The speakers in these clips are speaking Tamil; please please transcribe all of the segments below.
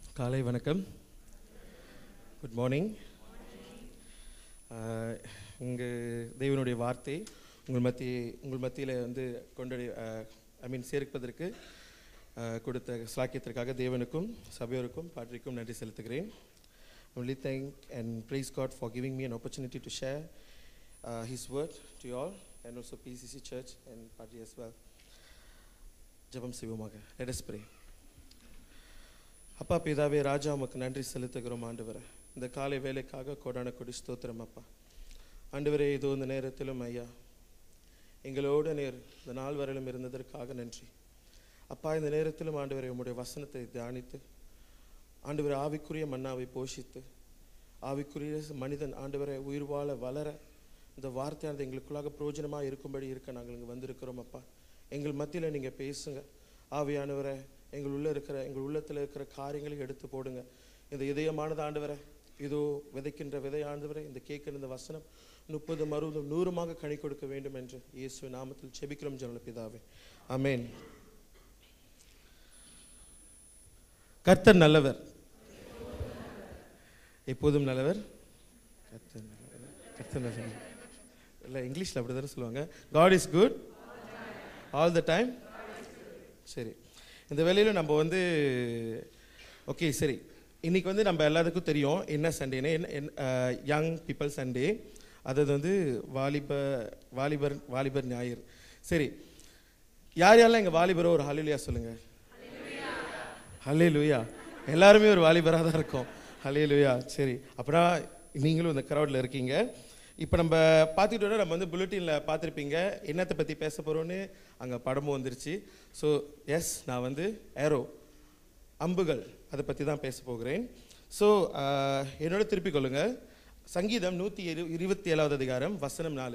காலை வணக்கம் குட் மார்னிங் உங்கள் தேவனுடைய வார்த்தை உங்கள் மத்திய உங்கள் மத்தியில் வந்து கொண்டு ஐ மீன் சேர்ப்பதற்கு ஆஹ், கொடுத்த சாக்கியத்திற்காக தேவனுக்கும் சபையோருக்கும் பாட்ரிக்கும் நன்றி செலுத்துகிறேன் only thank and praise God for giving me an opportunity to share uh, His word to you all and also PCC Church and Padri as well. ஜெபம் செய்வோமாக let us pray அப்பா பிதாவே ராஜா உமக்கு நன்றி செலுத்துகிறோம் ஆண்டவரே இந்த காலை வேலைக்காக கொடான கொடி ஸ்தோத்திரம் அப்பா ஆண்டவரே இதோ இந்த நேரத்திலும் ஐயா எங்களோடு நேர் இந்த நாள் வரையிலும் இருந்ததற்காக நன்றி அப்பா இந்த நேரத்திலும் ஆண்டவரே உம்முடைய வசனத்தை தியானித்து ஆண்டவரே ஆவிக்குரிய மன்னாவை போஷித்து ஆவிக்குரிய மனிதன் ஆண்டவரை உயிர் வாழ வளர இந்த வார்த்தையானது எங்களுக்குள்ளாக பிரயோஜனமாக இருக்கும்படி இருக்க நாங்கள் இங்கே வந்திருக்கிறோம் அப்பா எங்கள் மத்தியில் நீங்கள் பேசுங்க ஆவியானவரை எங்கள் உள்ள இருக்கிற எங்கள் உள்ளத்தில் இருக்கிற காரியங்களை எடுத்து போடுங்க இந்த இதயமானது ஆண்டவரை இதோ விதைக்கின்ற விதை ஆண்டவரை இந்த கேட்கிற இந்த வசனம் முப்பது மறுபது நூறுமாக கனி கொடுக்க வேண்டும் என்று இயேசு நாமத்தில் செபிக்கிறோம் ஜனல பிதாவே ஆமென் கர்த்தர் நல்லவர் எப்போதும் நல்லவர் கர்த்தர் நல்லவர் கர்த்தர் நல்லவர் இல்லை இங்கிலீஷில் அப்படி தானே சொல்லுவாங்க God is good all the time சரி இந்த வேலையில் நம்ம வந்து ஓகே சரி இன்னைக்கு வந்து நம்ம எல்லாத்துக்கும் தெரியும் என்ன சண்டேன்னு என்ன யங் பீப்புள் சண்டே அதாவது வந்து வாலிப வாலிபர் வாலிபர் ஞாயிறு சரி யார் யாரெல்லாம் எங்கள் வாலிபரோ ஒரு ஹலிலியா சொல்லுங்க ஹலே லூயா எல்லாருமே ஒரு வாலிபராக தான் இருக்கோம் ஹலே லூயா சரி அப்படின்னா நீங்களும் இந்த க்ரௌடில் இருக்கீங்க இப்போ நம்ம பார்த்துக்கிட்டோட நம்ம வந்து புல்லட்டினில் பார்த்துருப்பீங்க என்னத்தை பற்றி பேச போகிறோன்னு அங்கே படமும் வந்துருச்சு ஸோ எஸ் நான் வந்து ஏரோ அம்புகள் அதை பற்றி தான் பேச போகிறேன் ஸோ என்னோட திருப்பிக் கொள்ளுங்க சங்கீதம் நூற்றி இரு இருபத்தி ஏழாவது அதிகாரம் வசனம் நாலு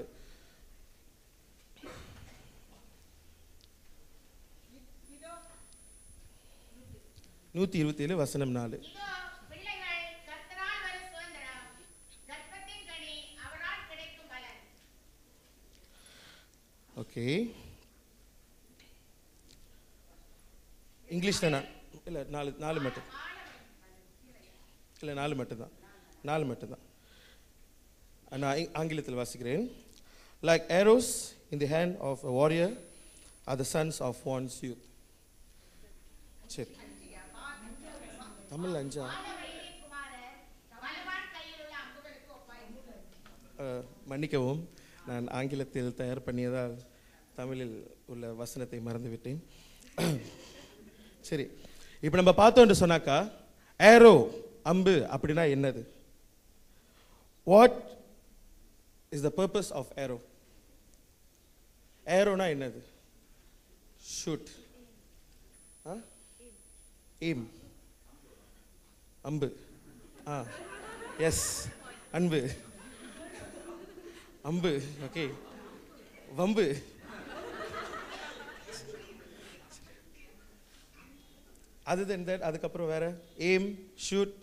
நூற்றி இருபத்தி ஏழு வசனம் நாலு இதோ பிள்ளைகள் கர்த்தரால் வரும் சுதந்திரம் கர்ப்பத்தின் கனி அவரால் கிடைக்கும் பலன் ஓகே இங்கிலீஷில் நான் இல்லை நாலு நாலு மட்டும் இல்லை நாலு மட்டும்தான் நாலு மட்டும்தான் நான் ஆங்- ஆங்கிலத்தில் வாசிக்கிறேன் like arrows in the hand of a warrior are the sons of one's youth சரி தமிழ் அஞ்சா வழியின் குமாரர் பலவான் கையில் உள்ள அம்புகளுக்கு ஒப்பாய் அஹ், மன்னிக்கவும் நான் ஆங்கிலத்தில் தயார் பண்ணியதால் தமிழில் உள்ள வசனத்தை மறந்துவிட்டேன் சரி இப்போ நம்ம பார்த்தோம்னு சொன்னாக்கா ஏரோ அம்பு அப்படின்னா என்னது what is the purpose of arrow ஏரோனா என்னது ஷூட் எய்ம் அம்பு ஆ எஸ் அன்பு அம்பு ஓகே வம்பு அது தென் தட் அதுக்கப்புறம் வேற ஏம் ஷூட்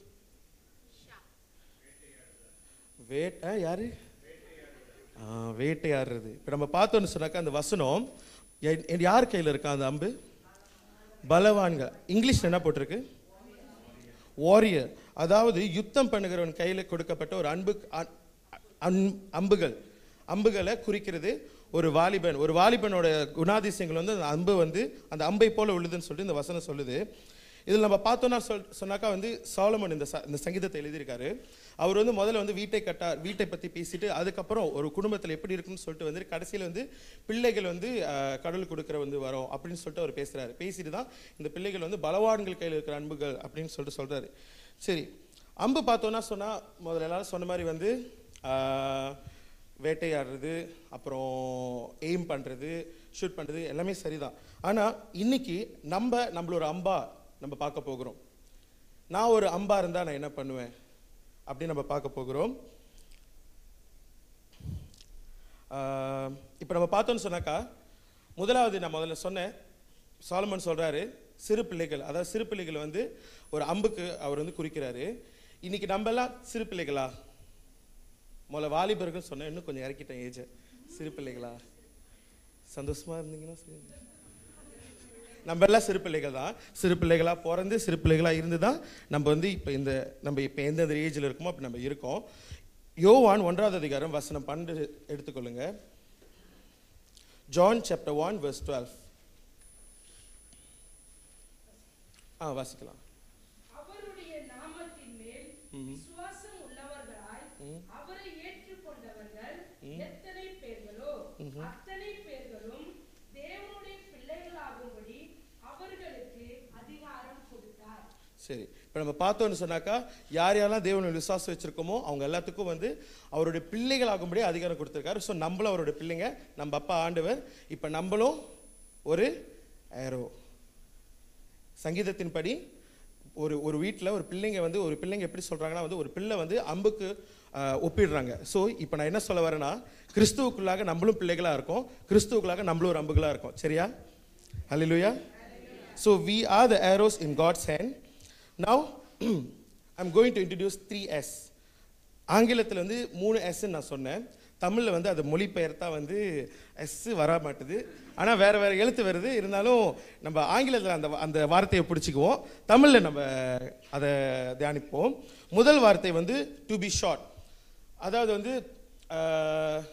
வேட் ஆ யாரு ஆ, வேட்டையாடுறது இப்போ நம்ம பார்த்தோன்னு சொன்னாக்கா அந்த வசனம் என்- என் யார் கையில் இருக்கா அந்த அம்பு பலவான்கள் இங்கிலீஷ் என்ன போட்டிருக்கு வாரியர் அதாவது யுத்தம் பண்ணுகிறவன் கையில் கொடுக்கப்பட்ட ஒரு அன்பு அ- அன்- அம்புகள் அம்புகளை குறிக்கிறது ஒரு வாலிபன் ஒரு வாலிபனோட குணாதிசயங்கள் வந்து அந்த அம்பு வந்து அந்த அம்பை போல உள்ளதுன்னு சொல்லிட்டு இந்த வசனம் சொல்லுது இதில் நம்ம பார்த்தோம்னா சொல் சொன்னாக்கா வந்து சாலமன் இந்த ச- இந்த சங்கீதத்தை எழுதியிருக்காரு அவர் வந்து முதல்ல வந்து வீட்டை கட்டார் வீட்டை பற்றி பேசிட்டு அதுக்கப்புறம் ஒரு குடும்பத்தில் எப்படி இருக்குன்னு சொல்லிட்டு வந்து கடைசியில் வந்து பிள்ளைகள் வந்து அஹ், கடவுள் கொடுக்குற வந்து வரோம் அப்படின்னு சொல்லிட்டு அவர் பேசுகிறாரு பேசிட்டு தான் இந்த பிள்ளைகள் வந்து பலவான்கள் கையில் இருக்கிற அன்புகள் அப்படின்னு சொல்லிட்டு சொல்கிறாரு சரி அம்பு பார்த்தோன்னா சொன்னால் முதல்ல எல்லாரும் சொன்ன மாதிரி வந்து ஆஹ், வேட்டையாடுறது அப்புறம் எய்ம் பண்ணுறது ஷூட் பண்ணுறது எல்லாமே சரிதான் ஆனால் இன்னைக்கு நம்ம நம்மளோட அம்பா நம்ம பார்க்க போகிறோம் நான் ஒரு அம்பா இருந்தால் நான் என்ன பண்ணுவேன் அப்படின்னு நம்ம பார்க்க போகிறோம் இப்போ நம்ம பார்த்தோன்னு சொன்னாக்கா முதலாவது நான் முதல்ல சொன்னேன் சாலமன் சொல்றாரு சிறு பிள்ளைகள் அதாவது சிறு பிள்ளைகள் வந்து ஒரு அம்புக்கு அவர் வந்து குறிக்கிறாரு இன்னைக்கு நம்ம எல்லாம் சிறு பிள்ளைகளா முதல்ல வாலிபர்கள் சொன்னேன் இன்னும் கொஞ்சம் இறக்கிட்டேன் ஏஜை சிறு பிள்ளைகளா சந்தோஷமா இருந்தீங்கன்னா சொல்லுங்க நம்ம எல்லாம் சிறு பிள்ளைகள் தான் சிறு பிள்ளைகளாக பிறந்து சிறு பிள்ளைகளாக இருந்து தான் நம்ம வந்து இப்போ இந்த நம்ம இப்போ எந்தெந்த ஏஜில் இருக்கோமோ அப்போ நம்ம இருக்கோம் யோவான் ஒன்றாவது அதிகாரம் வசனம் பன்னெண்டு எடுத்துக்கொள்ளுங்க John chapter one verse twelve ஆ வாசிக்கலாம் அவருடைய நாமத்தின் மேல் விசுவாசம் உள்ளவர்களாய் அவரை ஏற்றுக்கொண்டவர்கள் எத்தனை பேர்களோ அத்தனை பேர்களும் தேவனுடைய பிள்ளைகளாகும்படி அவர்களுக்கு அதிகாரம் கொடுத்தார் சரி இப்போ நம்ம பார்த்தோம்னு சொன்னாக்கா யார் யாரெல்லாம் தேவனை விசுவாசம் வச்சிருக்கோமோ அவங்க எல்லாத்துக்கும் வந்து அவருடைய பிள்ளைகளாகும்படி அதிகாரம் கொடுத்துருக்காரு ஸோ நம்மளும் அவருடைய பிள்ளைங்க நம்ம அப்பா ஆண்டவர் இப்போ நம்மளும் ஒரு ஏரோ சங்கீதத்தின்படி ஒரு ஒரு வீட்டில் ஒரு பிள்ளைங்க வந்து ஒரு பிள்ளைங்க எப்படி சொல்கிறாங்கன்னா வந்து ஒரு பிள்ளை வந்து அம்புக்கு ஆஹ், ஒப்பிடுறாங்க ஸோ இப்போ நான் என்ன சொல்ல வரேன்னா கிறிஸ்துவுக்குள்ளாக நம்மளும் பிள்ளைகளாக இருக்கோம் கிறிஸ்துவுக்குள்ளாக நம்மளும் ஒரு அம்புகளாக இருக்கோம் சரியா ஹalleluya So we are the arrows in God's hand. Now, I'm going to introduce three S. ஆங்கிலத்தில் வந்து மூணு எஸ்ன்னு நான் சொன்னேன் தமிழில் வந்து அது மொழிபெயர்த்தா வந்து எஸ் வர மாட்டுது ஆனால் வேற வேற எழுத்து வருது இருந்தாலும் நம்ம ஆங்கிலத்தில் அந்த அந்த வார்த்தையை பிடிச்சிக்குவோம் தமிழில் நம்ம அதை தியானிப்போம் முதல் வார்த்தை வந்து டு பி ஷார்ட் அதாவது வந்து ஆஹ்,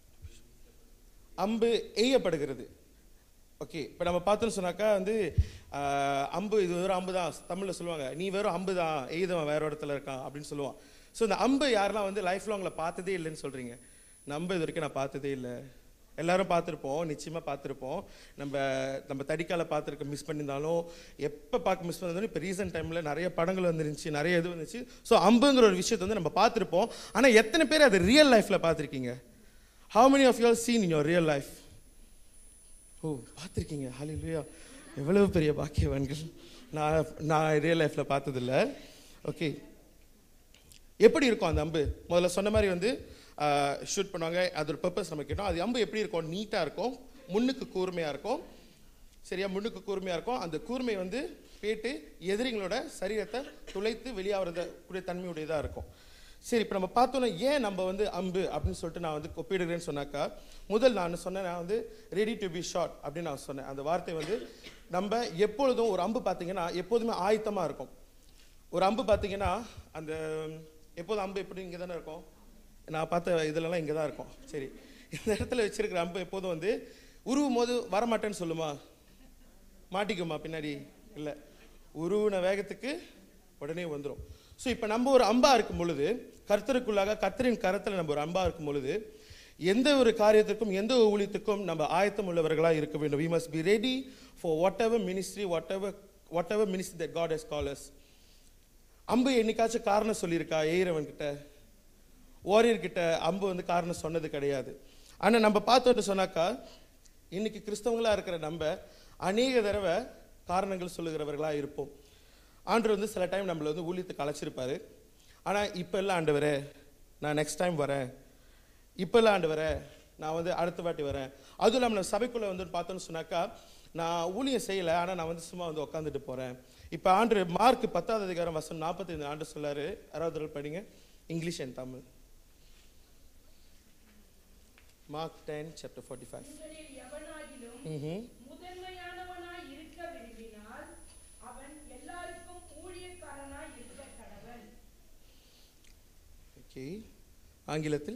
அம்பு எய்யப்படுகிறது ஓகே இப்போ நம்ம பார்த்தோன்னு சொன்னாக்கா வந்து ஆஹ், அம்பு இது வெறும் அம்பு தான் தமிழில் சொல்லுவாங்க நீ வெறும் அம்பு தான் எய்தவன் வேற இடத்துல இருக்கான் அப்படின்னு சொல்லுவான் ஸோ இந்த அம்பு யாரெல்லாம் வந்து லைஃப் லாங்கில் பார்த்ததே இல்லைன்னு சொல்கிறீங்க நம்ப இது வரைக்கும் நான் பார்த்ததே இல்லை எல்லாரும் பார்த்துருப்போம் நிச்சயமாக பார்த்துருப்போம் நம்ம நம்ம தடிக்கால பார்த்துருக்க மிஸ் பண்ணியிருந்தாலும் எப்போ பார்க்க மிஸ் பண்ணியிருந்தாலும் இப்போ ரீசெண்ட் டைமில் நிறைய படங்கள் வந்துருந்துச்சு நிறைய இது வந்துச்சு ஸோ அம்புங்கிற ஒரு விஷயத்தை வந்து நம்ம பார்த்துருப்போம் ஆனால் எத்தனை பேர் அது ரியல் லைஃப்பில் பார்த்துருக்கீங்க how many of you all seen in your real life ஓ பார்த்துருக்கீங்க ஹalleluya எவ்வளவு பெரிய பாக்கியவான்கள் நான் நான் ரியல் லைஃப்பில் பார்த்ததில்ல ஓகே எப்படி இருக்கும் அந்த அம்பு முதல்ல சொன்ன மாதிரி வந்து ஷூட் பண்ணுவாங்க அதோட பர்பஸ் நம்ம கேட்டோம் அது அம்பு எப்படி இருக்கும் நீட்டாக இருக்கும் முன்னுக்கு கூர்மையாக இருக்கும் சரியா முன்னுக்கு கூர்மையாக இருக்கும் அந்த கூர்மை வந்து பேட்டு எதிரிங்களோட சரீரத்தை துளைத்து வெளியாகிறத கூடிய தன்மையுடையதாக இருக்கும் சரி இப்போ நம்ம பார்த்தோன்னா ஏன் நம்ம வந்து அம்பு அப்படின்னு சொல்லிட்டு நான் வந்து ஒப்பிடுறேன்னு சொன்னாக்கா முதல் நான் சொன்னேன் நான் வந்து ரெடி டு பி ஷார்ட் அப்படின்னு நான் சொன்னேன் அந்த வார்த்தை வந்து நம்ம எப்பொழுதும் ஒரு அம்பு பார்த்தீங்கன்னா எப்போதுமே ஆயத்தமாக இருக்கும் ஒரு அம்பு பார்த்தீங்கன்னா அந்த எப்போதும் அம்பு எப்படி இங்கே தானே இருக்கும் நான் பார்த்த இதுலலாம் இங்கே தான் இருக்கும் சரி இந்த இடத்துல வச்சிருக்கிற அம்பு எப்போதும் வந்து உருவும் போது வரமாட்டேன்னு சொல்லுமா மாட்டிக்குமா பின்னாடி இல்லை உருவின வேகத்துக்கு உடனே வந்துடும் ஸோ இப்போ நம்ம ஒரு அம்பா இருக்கும் பொழுது கர்த்தருக்குள்ளாக கர்த்தரின் கரத்தில் நம்ம ஒரு அம்பா இருக்கும் பொழுது எந்த ஒரு காரியத்திற்கும் எந்த ஒரு ஊழியத்துக்கும் நம்ம ஆயத்தம் உள்ளவர்களாக இருக்க வேண்டும் we must be ready for whatever ministry whatever whatever ministry that God has callers அம்பு என்னைக்காச்சும் காரணம் சொல்லியிருக்கா எய்கிறவன் கிட்ட ஓரியர் கிட்ட அம்பு வந்து காரணம் சொன்னது கிடையாது ஆனால் நம்ம பார்த்தோன்னு சொன்னாக்கா இன்னைக்கு கிறிஸ்தவங்களா இருக்கிற நம்ம அநேக தடவை காரணங்கள் சொல்லுகிறவர்களாக இருப்போம் ஆண்டவர் வந்து சில டைம் நம்மளை வந்து ஊழியத்துக்கு அழைச்சிருப்பாரு ஆனால் இப்போ எல்லாம் ஆண்டவரே நான் நெக்ஸ்ட் டைம் வரேன் இப்போ எல்லாம் ஆண்டவரே நான் வந்து அடுத்த வாட்டி வரேன் அதுவும் இல்லாமல் நம்ம சபைக்குள்ளே வந்து பார்த்தோன்னு சொன்னாக்கா நான் ஊழியம் செய்யலை ஆனால் நான் வந்து சும்மா வந்து உட்காந்துட்டு போகிறேன் இப்போ ஆண்டு மார்க் பத்தாவது அதிகாரம் வசனம் நாற்பத்தைந்து ஆண்டு சொல்லாரு யாராவது ஒரு படிங்க English and Tamil Mark ten chapter forty five உங்களில் எவனாகிலும் ம் முதன்மையானவனாய் இருக்க விரும்பினால் அவன் எல்லாருக்கும் ஊழியக்காரனாய் இருக்க கடவன் ஓகே ஆங்கிலத்தில்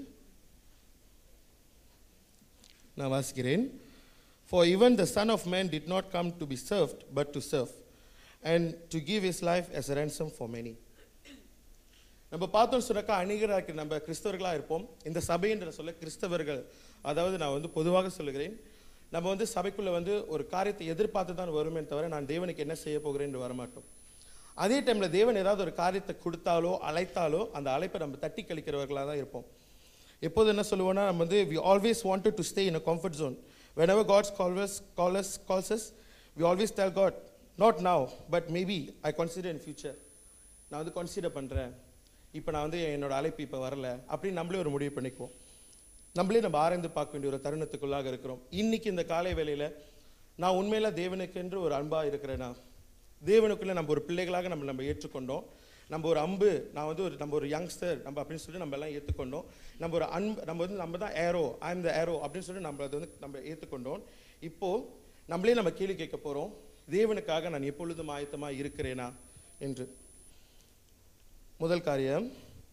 நான் வாசிக்கிறேன் for even the son of man did not come to be served but to serve and to give his life as ransom for many நம்ம பார்த்தோம்னு சொன்னாக்கா அநேகராக இருக்கிற நம்ம கிறிஸ்தவர்களாக இருப்போம் இந்த சபைன்ற சொல்ல கிறிஸ்தவர்கள் அதாவது நான் வந்து பொதுவாக சொல்லுகிறேன் நம்ம வந்து சபைக்குள்ளே வந்து ஒரு காரியத்தை எதிர்பார்த்து தான் வருமே தவிர நான் தேவனுக்கு என்ன செய்ய போகிறேன் என்று வரமாட்டோம் அதே டைமில் தேவன் ஏதாவது ஒரு காரியத்தை கொடுத்தாலோ அழைத்தாலோ அந்த அழைப்பை நம்ம தட்டி கழிக்கிறவர்களாக தான் இருப்போம் எப்போது என்ன சொல்லுவோம்னா நம்ம வந்து we always wanted to stay in a comfort zone whenever god's call us call us calls us we always tell god not now but maybe i consider in future நான் வந்து கன்சிடர் பண்ணுறேன் இப்போ நான் வந்து என்னோட அழைப்பு இப்போ வரல அப்படின்னு நம்மளே ஒரு முடிவு பண்ணிக்குவோம் நம்மளே நம்ம ஆராய்ந்து பார்க்க வேண்டிய ஒரு தருணத்துக்குள்ளாக இருக்கிறோம் இன்னைக்கு இந்த காலை வேளையில நான் உண்மையில தேவனுக்கென்று ஒரு அன்பா இருக்கிறேனா தேவனுக்குள்ள நம்ம ஒரு பிள்ளைகளாக நம்ம நம்ம ஏற்றுக்கொண்டோம் நம்ம ஒரு அம்பு நான் வந்து ஒரு நம்ம ஒரு யங்ஸ்டர் நம்ம அப்படின்னு சொல்லி நம்ம எல்லாம் ஏற்றுக்கொண்டோம் நம்ம ஒரு அன்பு நம்ம வந்து நம்ம தான் arrow I am the arrow அப்படின்னு சொல்லி நம்ம அதை வந்து நம்ம ஏற்றுக்கொண்டோம் இப்போ நம்மளே நம்ம கேள்வி கேட்க போறோம் தேவனுக்காக நான் எப்பொழுதும் ஆயத்தமாக இருக்கிறேனா என்று முதல் காரியம்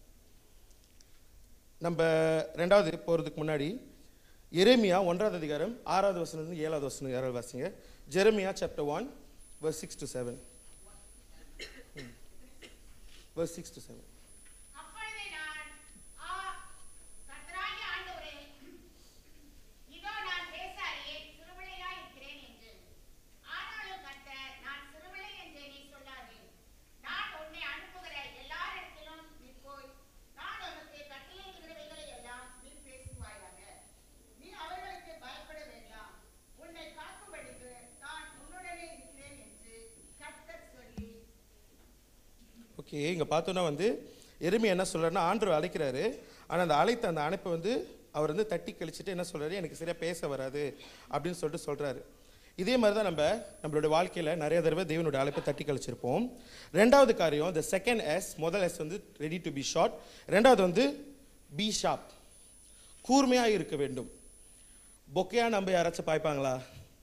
நம்ம ரெண்டாவது போகிறதுக்கு முன்னாடி எரேமியா ஒன்றாவது அதிகாரம் ஆறாவது வசனத்துலேருந்து ஏழாவது வசனம் யாராவது வாசிங்க Jeremiah chapter one verse six to seven verse six to seven அப்பொழுது நான் ஆ கர்த்தராகிய ஆண்டவரே இதோ நான் பேச அறியேன் சிறுபிள்ளையாய் இருக்கிறேன் என்று ஆனாலும் கர்த்தர் நான் சிறுபிள்ளை என்று நீ சொல்லாதே நான் உன்னை அனுப்புகிற எல்லாரிடத்திலும் நீ போய் நான் உனக்கு கட்டளையிடுகிறவைகளை எல்லாம் நீ பேசுவாயாக நீ அவர்களுக்கு பயப்பட வேண்டாம் உன்னை காக்கும்படிக்கு நான் உன்னுடனே இருக்கிறேன் என்று கர்த்தர் சொல்லி ஓகே இங்கே பார்த்தோன்னா வந்து எருமை என்ன சொல்றாருன்னா ஆண்டவர் அழைக்கிறாரு ஆனால் அந்த அழைத்த அந்த அணைப்பை வந்து அவர் வந்து தட்டி கழிச்சிட்டு என்ன சொல்றாரு எனக்கு சரியாக பேச வராது அப்படின்னு சொல்லிட்டு சொல்கிறாரு இதே மாதிரி தான் நம்ம நம்மளுடைய வாழ்க்கையில் நிறைய தடவை தேவனுடைய அழைப்பை தட்டி கழிச்சிருப்போம் ரெண்டாவது காரியம் த செகண்ட் எஸ் முதல் எஸ் வந்து ரெடி டு பி ஷார்ட் ரெண்டாவது வந்து பி ஷார்ப் கூர்மையாக இருக்க வேண்டும் பொக்கையா நம்ம யாராச்சும் பாய்ப்பாங்களா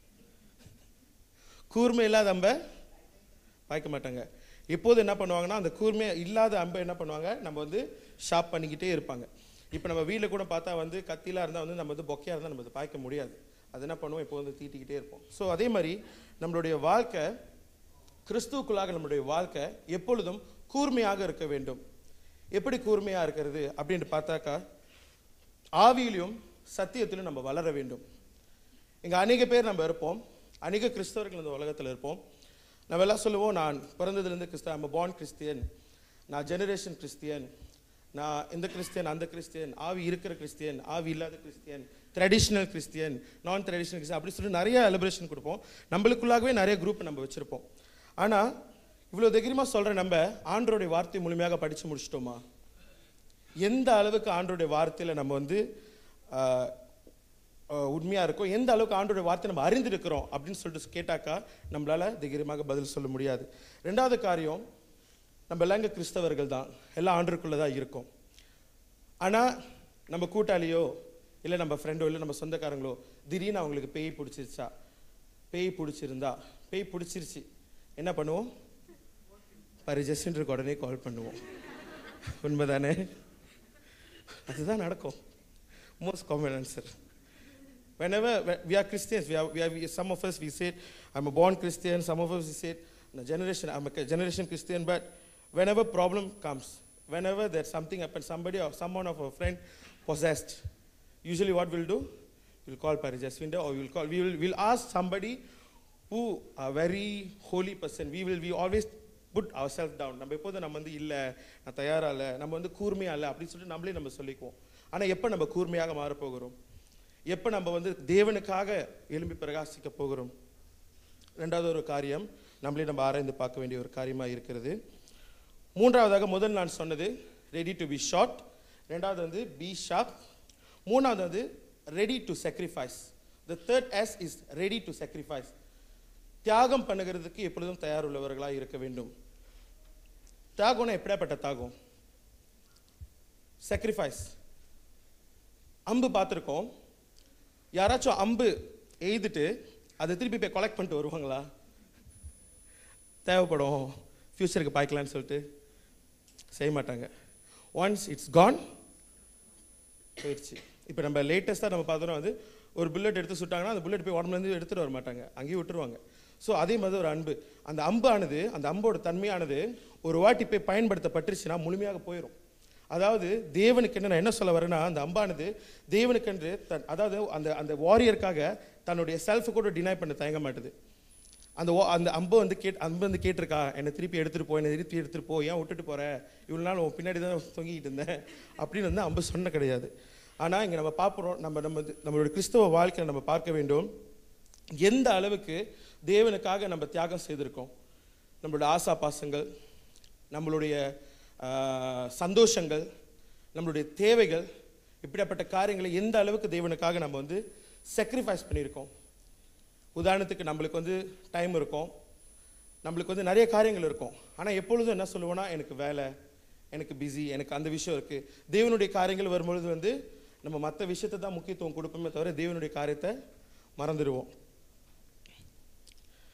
கூர்மை இல்லாத அம்பை பாய்க்க மாட்டாங்க எப்போது என்ன பண்ணுவாங்கன்னா அந்த கூர்மை இல்லாத அம்பை என்ன பண்ணுவாங்க நம்ம வந்து ஷார்ப் பண்ணிக்கிட்டே இருப்பாங்க இப்போ நம்ம வீட்டில் கூட பார்த்தா வந்து கத்திலாம் இருந்தால் வந்து நம்ம வந்து பொக்கையாக இருந்தால் நம்ம வந்து பாய்க்க முடியாது அது என்ன பண்ணுவோம் இப்போ வந்து தீட்டிக்கிட்டே இருப்போம் ஸோ அதே மாதிரி நம்மளுடைய வாழ்க்கை கிறிஸ்துவுக்குள்ளாக நம்மளுடைய வாழ்க்கை எப்பொழுதும் கூர்மையாக இருக்க வேண்டும் எப்படி கூர்மையாக இருக்கிறது அப்படின்னு பார்த்தாக்கா ஆவியிலும் சத்தியத்திலும் நம்ம வளர வேண்டும் இங்கே அநேக பேர் நம்ம இருப்போம் அநேக கிறிஸ்தவர்கள் இந்த உலகத்தில் இருப்போம் நம்ம எல்லாம் சொல்லுவோம் நான் பிறந்ததுலேருந்து கிறிஸ்தவ நம்ம பார்ன் கிறிஸ்டியன் நான் ஜெனரேஷன் கிறிஸ்டியன் நான் இந்த கிறிஸ்டியன் அந்த கிறிஸ்டியன் ஆவி இருக்கிற கிறிஸ்டியன் ஆவி இல்லாத கிறிஸ்டியன் ட்ரெடிஷ்னல் கிறிஸ்டியன் நான் ட்ரெடிஷ்னல் கிறிஸ்டியன் அப்படி சொல்லி நிறைய எலிப்ரேஷன் கொடுப்போம் நம்மளுக்குள்ளாகவே நிறைய குரூப் நம்ம வச்சுருப்போம் ஆனால் இவ்வளோ தைரியமாக சொல்கிற நம்ம ஆண்டருடைய வார்த்தை முழுமையாக படித்து முடிச்சிட்டோமா எந்த அளவுக்கு ஆண்டோடைய வார்த்தையில் நம்ம வந்து ஆஹ், ஆஹ், உண்மையா இருக்கோம் எந்த அளவுக்கு ஆண்டோடைய வார்த்தை நம்ம அறிந்திருக்கிறோம் அப்படின்னு சொல்லிட்டு கேட்டாக்கா நம்மளால தைரியமாக பதில் சொல்ல முடியாது ரெண்டாவது காரியம் நம்ம எல்லாம் இங்கே கிறிஸ்தவர்கள் தான் எல்லாம் ஆண்டருக்குள்ளே தான் இருக்கோம் ஆனால் நம்ம கூட்டாளியோ இல்லை நம்ம ஃப்ரெண்டோ இல்லை நம்ம சொந்தக்காரங்களோ திடீர்னு அவங்களுக்கு பேய் பிடிச்சிருச்சா பேய் பிடிச்சிருந்தா பேய் பிடிச்சிருச்சு என்ன பண்ணுவோம் பரிஜஸ்ன்றது உடனே கால் பண்ணுவோம் உண்மைதானே அதுதான் நடக்கும் most common answer whenever when we are Christians, we are, we are we, some of us we say, I'm a born Christian, some of us we say, a generation, I'm a generation Christian, but whenever problem comes, whenever there's something happens, somebody or someone of our friend possessed, usually what we'll do, we'll call Parijasvinda or we'll call, we will we'll ask somebody who a very holy person, we will, we always put ourselves down. நம்ம எப்போதும் நம்ம வந்து இல்லை நான் தயாரா இல்லை நம்ம வந்து கூர்மையா இல்லை அப்படின்னு சொல்லிட்டு நம்மளே நம்ம சொல்லிக்குவோம் ஆனால் எப்போ நம்ம கூர்மையாக மாறப் போகிறோம் எப்போ நம்ம வந்து தேவனுக்காக எழும்பி பிரகாசிக்க போகிறோம் ரெண்டாவது ஒரு காரியம் நம்மளே நம்ம ஆராய்ந்து பார்க்க வேண்டிய ஒரு காரியமாக இருக்கிறது மூன்றாவதாக முதல் நான் சொன்னது ரெடி டு பி ஷார்ட் ரெண்டாவது வந்து பி ஷார்ப் மூணாவது வந்து ready to sacrifice the third S is ready to sacrifice தியாகம் பண்ணுகிறதுக்கு எப்பொழுதும் தயார் உள்ளவர்களாக இருக்க வேண்டும் தியாகம்னா எப்படியாப்பட்ட தியாகம் sacrifice அம்பு பார்த்துருக்கோம் யாராச்சும் அம்பு எய்துட்டு அதை திருப்பி போய் கலெக்ட் பண்ணிட்டு வருவாங்களா தேவைப்படும் ஃப்யூச்சருக்கு பாய்க்கலான்னு சொல்லிட்டு செய்ய மாட்டாங்க ஒன்ஸ் இட்ஸ் கான் போயிடுச்சு இப்போ நம்ம லேட்டஸ்ட்டாக நம்ம பார்த்தோம்னா வந்து ஒரு புல்லட் எடுத்து சுட்டாங்கன்னா அந்த புல்லட் போய் உடம்புலேருந்து எடுத்துகிட்டு வர மாட்டாங்க அங்கேயே விட்டுருவாங்க ஸோ அதே மாதிரி ஒரு அன்பு அந்த அம்பானது அந்த அம்போட தன்மையானது ஒரு வாட்டி போய் பயன்படுத்தப்பட்டுருச்சுன்னா முழுமையாக போயிடும் அதாவது தேவனுக்கு என்ன நான் என்ன சொல்ல வரேன்னா அந்த அம்பானது தேவனுக்கென்று தன் அதாவது அந்த அந்த வாரியருக்காக தன்னுடைய செல்ஃபை கூட டினை பண்ண தயங்க மாட்டுது அந்த ஓ- அந்த அம்பு வந்து கேட் அம்பு வந்து கேட்டிருக்கா என்னை திருப்பி எடுத்துட்டு போ என்னை திருப்பி எடுத்துட்டு போ ஏன் விட்டுட்டு போற இவ்வளோ நாள் உன் பின்னாடி தான் தொங்கிட்டு இருந்தேன் அப்படின்னு வந்து அம்பு சொன்ன கிடையாது ஆனால் இங்கே நம்ம பார்க்குறோம் நம்ம நம்ம வந்து நம்மளுடைய கிறிஸ்தவ வாழ்க்கையை நம்ம பார்க்க வேண்டும் எந்த அளவுக்கு தேவனுக்காக நம்ம தியாகம் செய்திருக்கோம் நம்மளுடைய ஆசா பாசங்கள் நம்மளுடைய ஆஹ், சந்தோஷங்கள் நம்மளுடைய தேவைகள் இப்படிப்பட்ட காரியங்களை எந்த அளவுக்கு தேவனுக்காக நம்ம வந்து sacrifice பண்ணியிருக்கோம் உதாரணத்துக்கு நம்மளுக்கு வந்து டைம் இருக்கும் நம்மளுக்கு வந்து நிறைய காரியங்கள் இருக்கும் ஆனால் எப்பொழுதும் என்ன சொல்லுவோன்னா எனக்கு வேலை எனக்கு பிஸி எனக்கு அந்த விஷயம் இருக்குது தேவனுடைய காரியங்கள் வரும்பொழுது வந்து நம்ம மற்ற விஷயத்தை தான் முக்கியத்துவம் கொடுப்போமே தவிர தேவனுடைய காரியத்தை மறந்துடுவோம்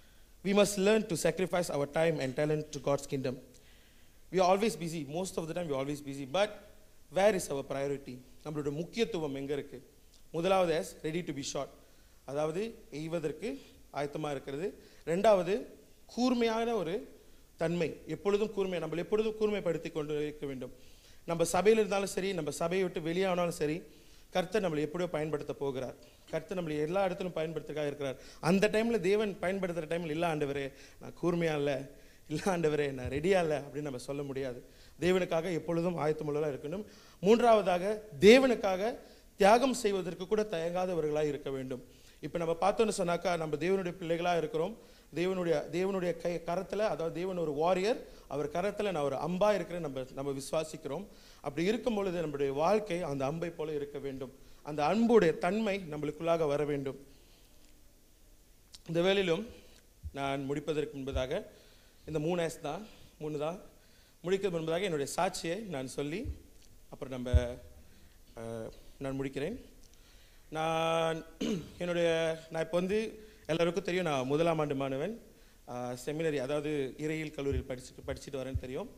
we must learn to sacrifice our time and talent to God's kingdom. We are always busy. Most of the time, we are always busy. But where is our priority? நம்மளோட முக்கியத்துவம் எங்கே இருக்கு முதலாவது S ready to be shot அதாவது எய்வதற்கு ஆயத்தமாக இருக்கிறது ரெண்டாவது கூர்மையான ஒரு தன்மை எப்பொழுதும் கூர்மை நம்ம எப்பொழுதும் கூர்மைப்படுத்தி கொண்டு இருக்க வேண்டும் நம்ம சபையில் இருந்தாலும் சரி நம்ம சபையை விட்டு வெளியானாலும் சரி கர்த்தர் நம்மளை எப்படியோ பயன்படுத்த போகிறார் கர்த்தர் நம்மளை எல்லா இடத்திலும் பயன்படுத்துறதுக்காக இருக்கிறார் அந்த டைமில் தேவன் பயன்படுத்துகிற டைமில் இல்லை ஆண்டவரே நான் கூர்மையா இல்லை இல்லை ஆண்டவரே நான் ரெடியா இல்லை அப்படின்னு நம்ம சொல்ல முடியாது தேவனுக்காக எப்பொழுதும் ஆயத்தமுள்ளதாக இருக்கணும் மூன்றாவதாக தேவனுக்காக தியாகம் செய்வதற்கு கூட தயங்காதவர்களாக இருக்க வேண்டும் இப்போ நம்ம பார்த்தோன்னு சொன்னாக்கா நம்ம தேவனுடைய பிள்ளைகளாக இருக்கிறோம் தேவனுடைய தேவனுடைய கை கரத்தில் அதாவது தேவன் ஒரு வாரியர் அவர் கரத்தில் நான் ஒரு அம்பா இருக்கிறேன் நம்ம நம்ம விசுவாசிக்கிறோம் அப்படி இருக்கும் பொழுது நம்முடைய வாழ்க்கை அந்த அம்பை போல இருக்க வேண்டும் அந்த அன்புடைய தன்மை நம்மளுக்குள்ளாக வர வேண்டும் இந்த வேளையிலும் நான் முடிப்பதற்கு முன்பதாக இந்த மூணு ஆஸ் தான் மூணு தான் முடிக்கிறது முன்பதாக என்னுடைய சாட்சியை நான் சொல்லி அப்புறம் நம்ம அஹ், நான் முடிக்கிறேன் நான் என்னுடைய நான் இப்போ வந்து எல்லாருக்கும் தெரியும் நான் முதலாம் ஆண்டு மாணவன் செமினரி அதாவது இறையியல் கல்லூரியில் படிச்சுட்டு படிச்சுட்டு வரேன்னு தெரியும்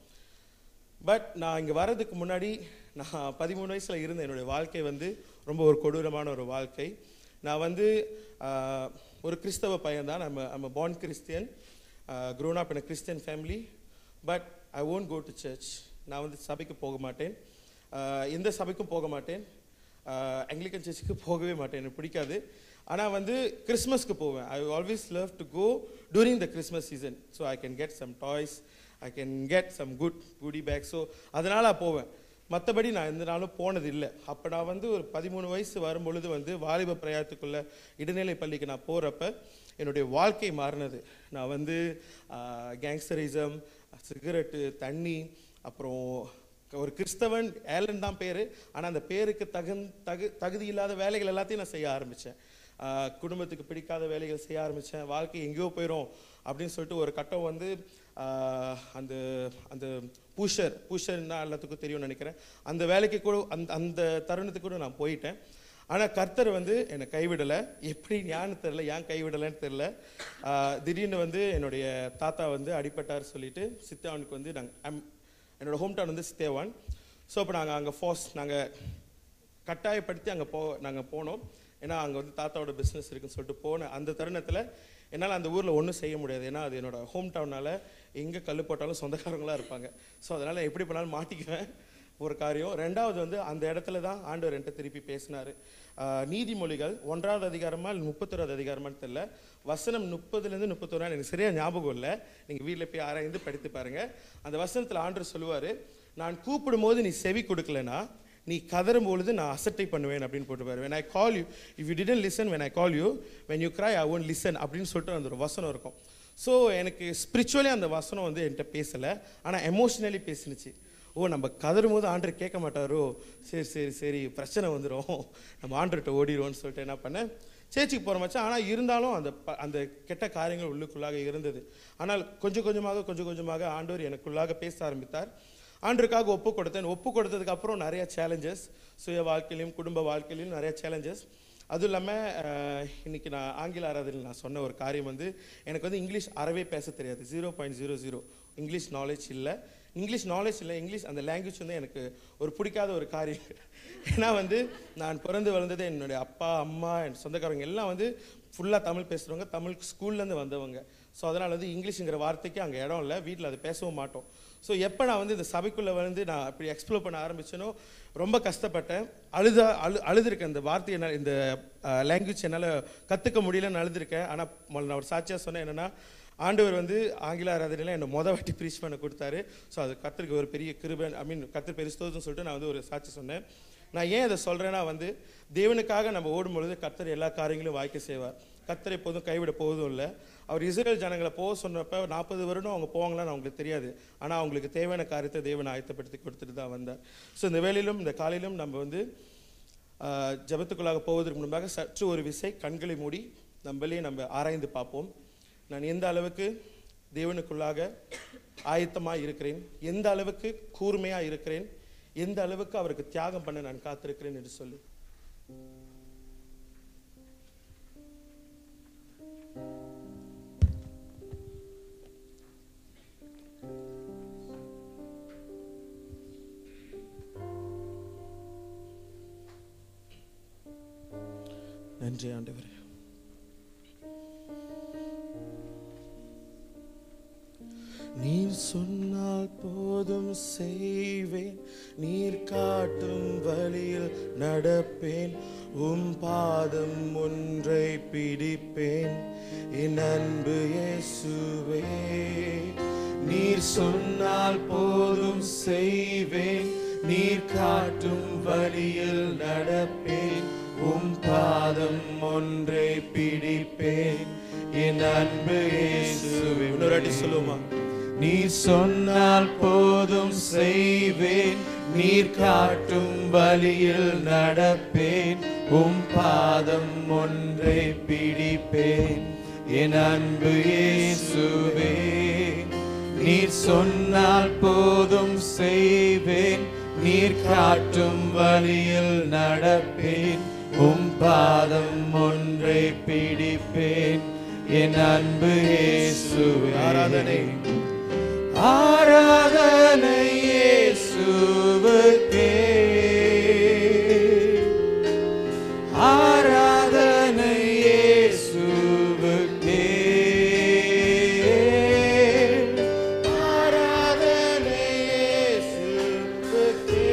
பட் நான் இங்கே வர்றதுக்கு முன்னாடி நான் பதிமூணு வயசில் இருந்த என்னுடைய வாழ்க்கை வந்து ரொம்ப ஒரு கொடூரமான ஒரு வாழ்க்கை நான் வந்து ஆஹ், ஒரு கிறிஸ்தவ பையன் தான் நம்ம நம்ம born Christian grown up in a Christian family but I won't go to church நான் வந்து சபைக்கு போக மாட்டேன் ஆஹ், எந்த சபைக்கும் போக மாட்டேன் ஆங்கிலிக்கன் சர்ச்சுக்கு போகவே மாட்டேன் எனக்கு பிடிக்காது ஆனால் வந்து கிறிஸ்மஸ்க்கு போவேன் I always love to go touring the Christmas season so I can get some toys I can get some good goody bag so அதனால் நான் போவேன் மற்றபடி நான் எந்த நாளும் போனது இல்லை அப்போ நான் வந்து ஒரு பதிமூணு வயசு வரும்பொழுது வந்து வாலிப பிரயாத்துக்குள்ள இடைநிலை பள்ளிக்கு நான் போகிறப்ப என்னுடைய வாழ்க்கை மாறினது நான் வந்து கேங்ஸ்டரிசம் சிகரெட்டு தண்ணி அப்புறம் ஒரு கிறிஸ்தவன் ஏலன் தான் பேர் ஆனால் அந்த பேருக்கு தகுந் தகு தகுதி இல்லாத வேலைகள் எல்லாத்தையும் நான் செய்ய ஆரம்பித்தேன் குடும்பத்துக்கு பிடிக்காத வேலைகள் செய்ய ஆரம்பித்தேன் வாழ்க்கை எங்கேயோ போயிடும் அப்படின்னு சொல்லிட்டு ஒரு கட்டம் வந்து ஆஹ், அந்த அந்த பூஷர் பூஷர்னா எல்லாத்துக்கும் தெரியும்னு நினைக்கிறேன் அந்த வேலைக்கு கூட அந்த அந்த தருணத்துக்கு கூட நான் போயிட்டேன் ஆனால் கர்த்தர் வந்து என்னை கைவிடலை எப்படி ஞான்னு தெரில ஏன் கைவிடலைன்னு தெரில ஆஹ், திடீர்னு வந்து என்னுடைய தாத்தா வந்து அடிபட்டார் சொல்லிட்டு சித்தாவனுக்கு வந்து நாங்கள் என்னோட ஹோம் டவுன் வந்து சித்தேவான் ஸோ இப்போ நாங்கள் அங்கே ஃபோர்ஸ் நாங்கள் கட்டாயப்படுத்தி அங்கே போ நாங்கள் போனோம் ஏன்னா அங்கே வந்து தாத்தாவோட பிஸ்னஸ் இருக்குன்னு சொல்லிட்டு போன அந்த தருணத்தில் என்னால் அந்த ஊரில் ஒன்றும் செய்ய முடியாது ஏன்னா அது என்னோட ஹோம் டவுனால் எங்கே கல் போட்டாலும் சொந்தக்காரங்களாக இருப்பாங்க ஸோ அதனால் எப்படி பண்ணாலும் மாட்டிக்குவேன் ஒரு காரியம் ரெண்டாவது வந்து அந்த இடத்துல தான் ஆண்டவர் என்கிட்ட திருப்பி பேசினார் நீதிமொழிகள் ஒன்றாவது அதிகாரமா இல்லை முப்பத்தொராவது அதிகாரமான்னு தெரியல வசனம் முப்பதுலேருந்து முப்பத்தொராது எனக்கு சரியா ஞாபகம் இல்லை நீங்கள் வீட்டில் போய் ஆராய்ந்து படித்து பாருங்க அந்த வசனத்தில் ஆண்டவர் சொல்லுவார் நான் கூப்பிடும் போது நீ செவி கொடுக்கலனா நீ கதறும் பொழுது நான் அசட்டை பண்ணுவேன் அப்படின்னு போட்டுப்பாரு when I call you if you didn't listen when I call you when you cry I won't listen அப்படின்னு சொல்லிட்டு அந்த ஒரு வசனம் இருக்கும் ஸோ எனக்கு ஸ்பிரிச்சுவலி அந்த வசனம் வந்து என்கிட்ட பேசலை ஆனால் எமோஷ்னலி பேசினுச்சு ஓ நம்ம கதறும் போது ஆண்டர் கேட்க மாட்டாரோ சரி சரி சரி பிரச்சனை வந்துடும் நம்ம ஆண்டர்கிட்ட ஓடிடுவோம்னு சொல்லிட்டு என்ன பண்ணேன் சேர்ச்சிக்கு போகிற மச்சான் ஆனால் இருந்தாலும் அந்த ப- அந்த கெட்ட காரியங்கள் உள்ளுக்குள்ளாக இருந்தது ஆனால் கொஞ்சம் கொஞ்சமாக கொஞ்சம் கொஞ்சமாக ஆண்டவர் எனக்குள்ளாக பேச ஆரம்பித்தார் ஆண்டருக்காக ஒப்பு கொடுத்தேன் ஒப்பு கொடுத்ததுக்கு அப்புறம் நிறைய சேலஞ்சஸ் சுய வாழ்க்கையிலையும் குடும்ப வாழ்க்கையிலையும் நிறைய சேலஞ்சஸ் அதுவும் இல்லாமல் இன்னைக்கு நான் ஆங்கில ஆராதனையில் நான் சொன்ன ஒரு காரியம் வந்து எனக்கு வந்து இங்கிலீஷ் அறவே பேச தெரியாது zero point zero zero English knowledge இல்லை இங்கிலீஷ் நாலேஜ் இல்லை இங்கிலீஷ் அந்த லாங்குவேஜ் வந்து எனக்கு ஒரு பிடிக்காத ஒரு காரியம் ஏன்னா வந்து நான் பிறந்து வளர்ந்தது என்னுடைய அப்பா அம்மா என் சொந்தக்காரங்க எல்லாம் வந்து ஃபுல்லாக தமிழ் பேசுகிறவங்க தமிழ் ஸ்கூல்லேருந்து வந்தவங்க ஸோ அதனால் வந்து இங்கிலீஷுங்கிற வார்த்தைக்கு அங்கே இடம் இல்லை வீட்டில் அது பேசவும் மாட்டோம் ஸோ எப்போ நான் வந்து இந்த சபைக்குள்ளே வந்து நான் அப்படி எக்ஸ்ப்ளோர் பண்ண ஆரம்பிச்சேனோ ரொம்ப கஷ்டப்பட்டேன் அழுதா அழு அழுதுருக்கேன் இந்த வார்த்தை என்னால் இந்த லாங்குவேஜ் என்னால் கற்றுக்க முடியலன்னு அழுதுருக்கேன் ஆனால் முதல்ல நான் ஒரு சாட்சியாக சொன்னேன் என்னென்னா ஆண்டவர் வந்து ஆங்கில ஆராதனையில் என்னை மொத வாட்டி ப்ரீச் பண்ண கொடுத்தாரு ஸோ அது கத்திரிக்கு ஒரு பெரிய கிருபன் ஐ மீன் கத்திர பெருஸ்தோதுன்னு சொல்லிட்டு நான் வந்து ஒரு சாட்சி சொன்னேன் நான் ஏன் அதை சொல்கிறேன்னா வந்து தேவனுக்காக நம்ம ஓடும் பொழுது கர்த்தர் எல்லா காரியங்களும் வாய்க்க செய்வார் கர்த்தர் எப்போதும் கைவிட போவதும் இல்லை அவர் இஸ்ரேல் ஜனங்களை போக சொன்னப்ப நாற்பது வருடம் அவங்க போவாங்களான்னு அவங்களுக்கு தெரியாது ஆனால் அவங்களுக்கு தேவையான காரியத்தை தேவன் ஆயத்தப்படுத்தி கொடுத்துட்டு தான் வந்தார் ஸோ இந்த வேலையிலும் இந்த காலையிலும் நம்ம வந்து ஆஹ், ஜெபத்துக்குள்ளாக போவதற்கு முன்பாக சற்று ஒரு விசை கண்களை மூடி நம்மளே நம்ம ஆராய்ந்து பார்ப்போம் நான் எந்த அளவுக்கு தேவனுக்குள்ளாக ஆயத்தமாக இருக்கிறேன் எந்த அளவுக்கு கூர்மையாக இருக்கிறேன் எந்த அளவுக்கு அவருக்கு தியாகம் பண்ண நான் காத்திருக்கிறேன் என்று சொல்லி நன்றி ஆண்டவரே நீர் சொன்னால் போதும் செய்வேன் நீர் காட்டும் வழியில் நடப்பேன் உம் பாதம் ஒன்றை பிடிப்பேன் என் அன்பு இயேசுவே நீர் சொன்னால் போதும் செய்வேன் நீர் காட்டும் வழியில் நடப்பேன் உம் பாதம் ஒன்றை பிடிப்பேன் என் அன்பு இயேசுவே இன்னொரு அடி சொல்லுமா நீர் சொன்னால் போதும் செய்வேன் நீர் காட்டும் வழியில் நடப்பேன் உம் பாதம் ஒன்றை பிடிப்பேன் என் அன்பு இயேசுவே நீர் சொன்னால் போதும் செய்வேன் நீர் காட்டும் வழியில் நடப்பேன் உம் பாதம் ஒன்றை பிடிப்பேன் என் அன்பு இயேசுவே ஆராதனை ஆராதனை இயேசுவுக்கே ஆராதனை இயேசுவுக்கே ஆராதனை இயேசுவுக்கே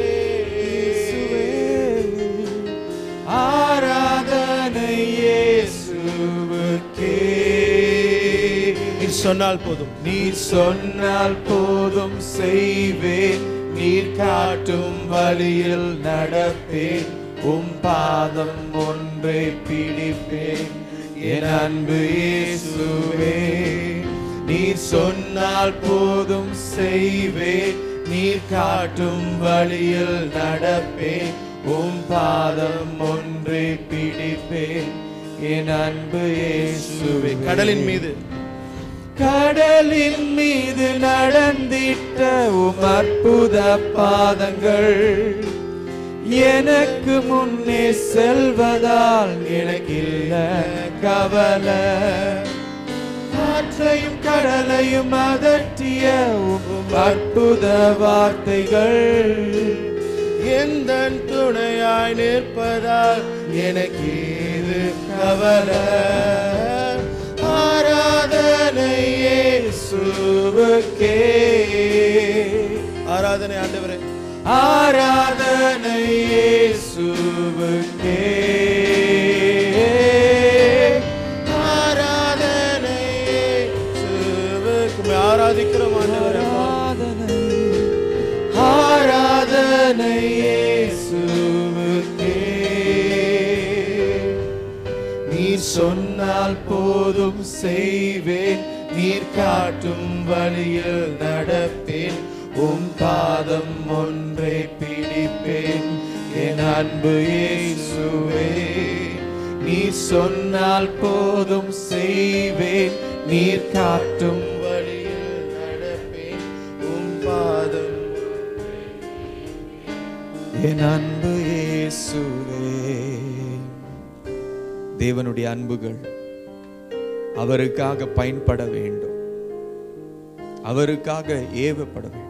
ஆராதனை இயேசுவுக்கே நீர் சொன்னால் போதும் நீர் சொன்னால் போதும் செய்வேன் நீர் காட்டும் வழியில் நடப்பேன் உம் பாதம் ஒன்றை பிடிப்பேன் என் அன்பு இயேசுவே நீர் சொன்னால் போதும் செய்வேன் நீர் காட்டும் வழியில் நடப்பேன் உம் பாதம் ஒன்றை பிடிப்பேன் என் அன்பு இயேசுவே கடலின் மீது கடலின் மீது நடந்திட்ட உம் அற்புத பாதங்கள் எனக்கு முன்னே செல்வதால் எனக்கில்ல கவலை காற்றையும் கடலையும் அதட்டிய உம் அற்புத வார்த்தைகள் எந்த துணையாய் நிற்பதால் எனக்கு இது கவலை ஆராதனை இயேசுவுக்கே ஆராதனை ஆண்டவரே ஆராதனை இயேசுவுக்கே ஆராதனை இயேசுவுக்கு உம்மை ஆராதிக்கிறோம் ஆண்டவரே ஆராதனை இயேசுவுக்கே நீர் சொன்னால் போதும் செய்வேன் நீர் காட்டும் வழியில் நடப்பேன் உம் பாதம் ஒன்றை பிடிப்பேன் என் அன்பு இயேசுவே நீர் சொன்னால் போதும் செய்வேன் நீர் காட்டும் வழியில் நடப்பேன் உம் பாதம் என் அன்பு இயேசுவே தேவனுடைய அன்புகள் அவருக்காக பயன்பட வேண்டும் அவருக்காக ஏவப்பட வேண்டும்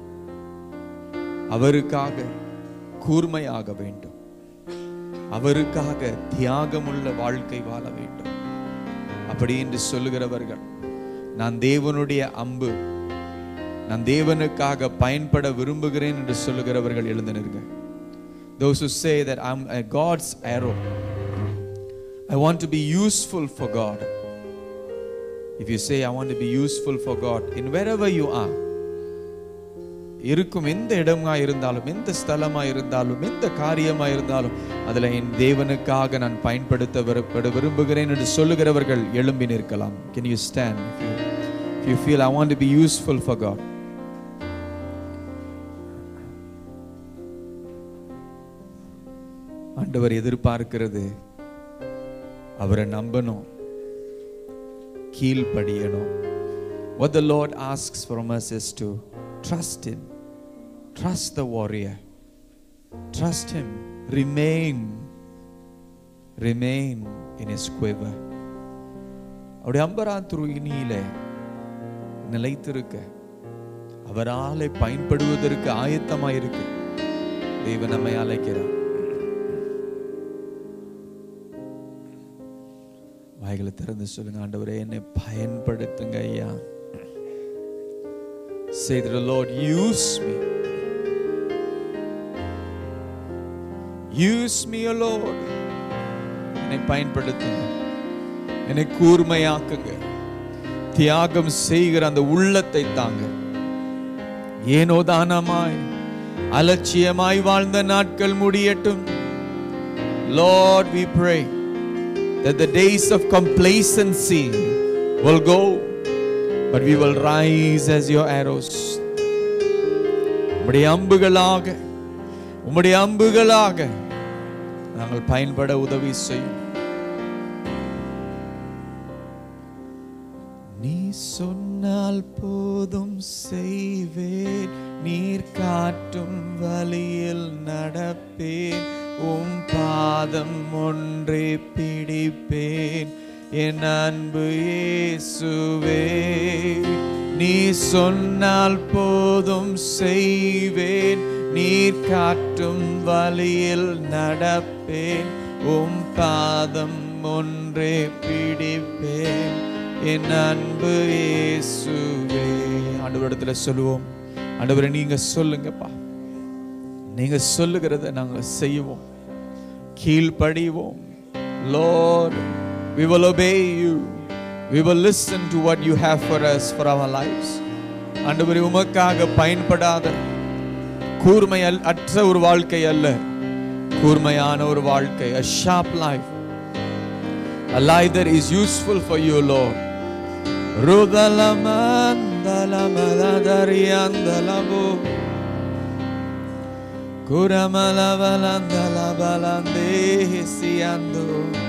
அவருக்காக கூர்மையாக வேண்டும் அவருக்காக தியாகமுள்ள வாழ்க்கை வாழ வேண்டும் அப்படி என்று சொல்லுகிறவர்கள் நான் தேவனுடைய அம்பு நான் தேவனுக்காக பயன்பட விரும்புகிறேன் என்று சொல்லுகிறவர்கள் எழுந்து நிற்க those who say that I'm a God's arrow I want to be useful for God if you say I want to be useful for God in wherever you are இருக்கும் எந்த இடமா இருந்தாலும் எந்த ஸ்தலமா இருந்தாலும் எந்த காரியமா இருந்தாலும் அதுல என் தேவனுக்காக நான் பயன்படுத்த விருப்ப- விரும்புகிறேன் என்று சொல்லுகிறவர்கள் எழும்பி நிற்கலாம் can you stand if you, if you feel I want to be useful for God ஆண்டவர் எதிர்பார்க்கிறது அவரை நம்பணும் கீழ்ப்படியணும் what the lord asks from us is to trust him trust the warrior trust him remain remain in his quiver அவருடைய அம்பரான் துருகினியில நிலைத்திருக்க அவராலே பயன்படுவதற்கு ஆயத்தமாயிருக்கு தேவன் நம்மை அழைக்கிறார் வாய்களை திறந்து சொல்லுங்க ஆண்டவரே என்னை பயன்படுத்துங்க ஐயா Say to the Lord, use me. Use me, O Lord. என்னை பயன்படுத்துங்க என்னை கூர்மையாக்குங்க தியாகம் செய்கிற அந்த உள்ளத்தை தாங்க ஏனோ தானமாய் அலட்சியமாய் வாழ்ந்த நாட்கள் முடியட்டும் Lord, we pray that the days of complacency will go, but we will rise as your arrows. உம்முடைய அம்புகளாக உம்முடைய அம்புகளாக நாங்கள் பயன்பட உதவி செய்யும் நீ சொன்னால் போதும் செய்வேன் நீர் காட்டும் வழியில் நடப்பேன் உம் பாதம் ஒன்றே பிடிப்பேன் என் அன்பு இயேசுவே நீ சொன்னால் போதும் செய்வேன் நீர் காட்டும் வழியில் நடப்பேன் உம் பாதம் ஒன்றே பிடிப்பேன் என் அன்பு இயேசுவே ஆண்டவரிடத்துல சொல்லுவோம் ஆண்டவரை நீங்க சொல்லுங்கப்பா நீங்க சொல்லுகிறத நாங்க செய்வோம் கீழ்ப்படிவோம் Lord we will obey you we will listen to what you have for us for our lives ஆண்டவரே உமக்காக பயன்படாத கூர்மை அல்- அற்ற ஒரு வாழ்க்கை அல்ல கூர்மையான ஒரு வாழ்க்கை a sharp life a life that is useful for you Lord Rudalamandalamadadariyandalabo Kuramalabalandalabalande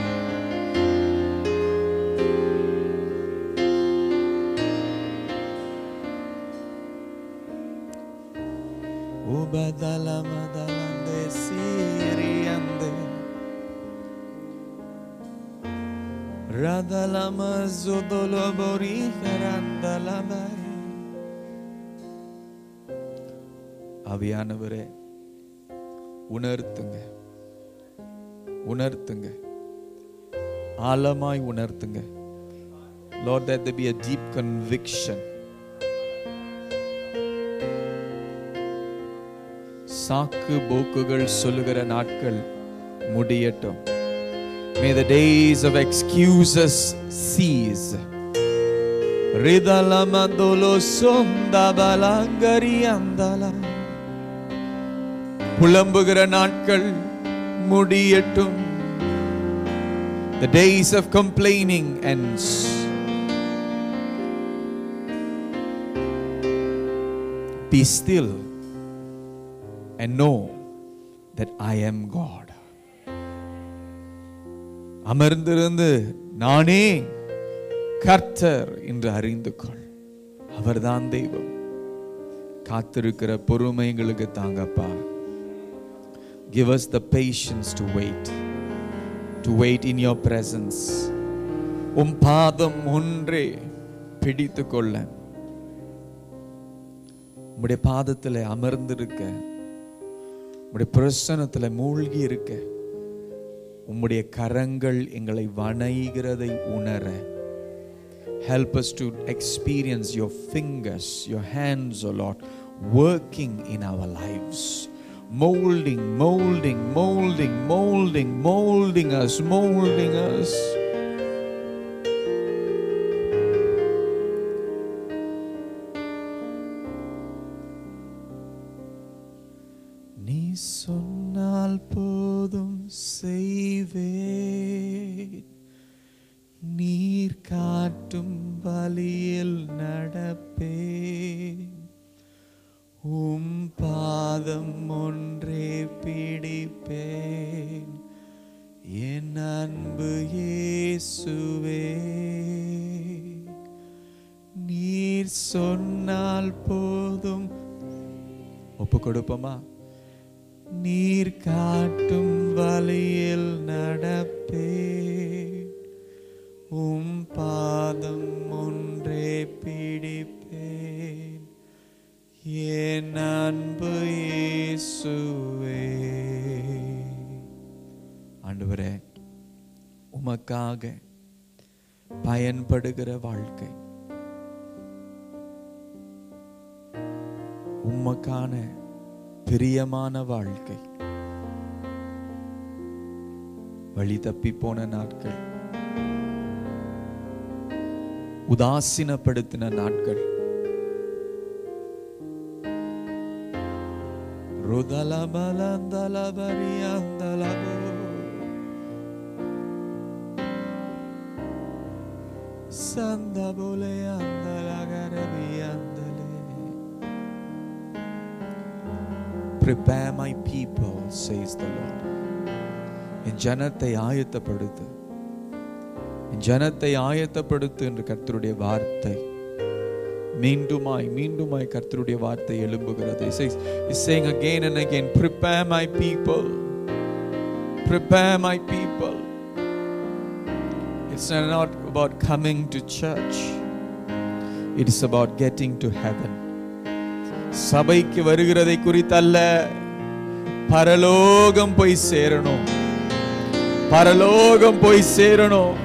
Ubadalamadalande siriyande Radalama zodolobori ferandalabai ஆவியானவரே உணர்த்துங்க உணர்த்துங்க ஆழமாய் உணர்த்துங்க Lord that there be a deep conviction சாக்கு போக்குகள் சொல்லுகிற நாட்கள் முடியட்டும் May the days of excuses cease. Ridalamadolo sondabalangari andala. புலம்புகிற நாட்கள் முடியட்டும் The days of complaining ends. Be still and know that I am God. அமர்ந்திருந்து நானே கர்த்தர் என்று அறிந்து கொள் அவர்தான் தெய்வம் காத்திருக்கிற பொறுமை எங்களுக்கு தாங்கப்பா give us the patience to wait to wait in your presence உம் பாதம் ஒன்றே பிடித்து கொள்ள உம்முடைய பாதத்தில் அமர்ந்திருக்க உம்முடைய பிரசனத்தில் மூழ்கி இருக்க உம்முடைய கரங்கள் எங்களை வணைகிறதை உணர help us to experience your fingers your hands o lord working in our lives molding molding molding molding molding us molding us நீ சொன்னால் போதும் செய்வேன் நீர் காட்டும் வழியில் நடப்பேன் உம் பாதம் ஒன்றே பிடிப்பேன் என் அன்பு இயேசுவே நீர் சொன்னால் போதும் ஒப்பு கொடுப்போமா நீர் காட்டும் வழியில் நடப்பேன் உம் பாதம் ஒன்றே பிடிப்பேன் என் அன்பு இயேசுவே ஆண்டவரே உமக்காக பயன்படுகிற வாழ்க்கை உமக்கான பிரியமான வாழ்க்கை வழி தப்பி போன நாட்கள் உதாசீனப்படுத்தின நாட்கள் ருதலபலந்தலபரியந்தலபோ. சந்தபுலையந்தலகரபியந்தலே. Prepare my people, says the Lord. என் ஜனத்தை ஆயத்தப்படுத்து என் ஜனத்தை ஆயத்தப்படுத்து என்று கர்த்தருடைய வார்த்தை மீண்டுமாய் மீண்டுமாய் கர்த்தருடைய வார்த்தை எழும்புகிறது He says, he's saying again and again prepare my people prepare my people it's not about coming to church it is about getting to heaven சபைக்கு வருகிறதை குறித்தல்ல பரலோகம் போய் சேரணும் பரலோகம் போய் சேரணும்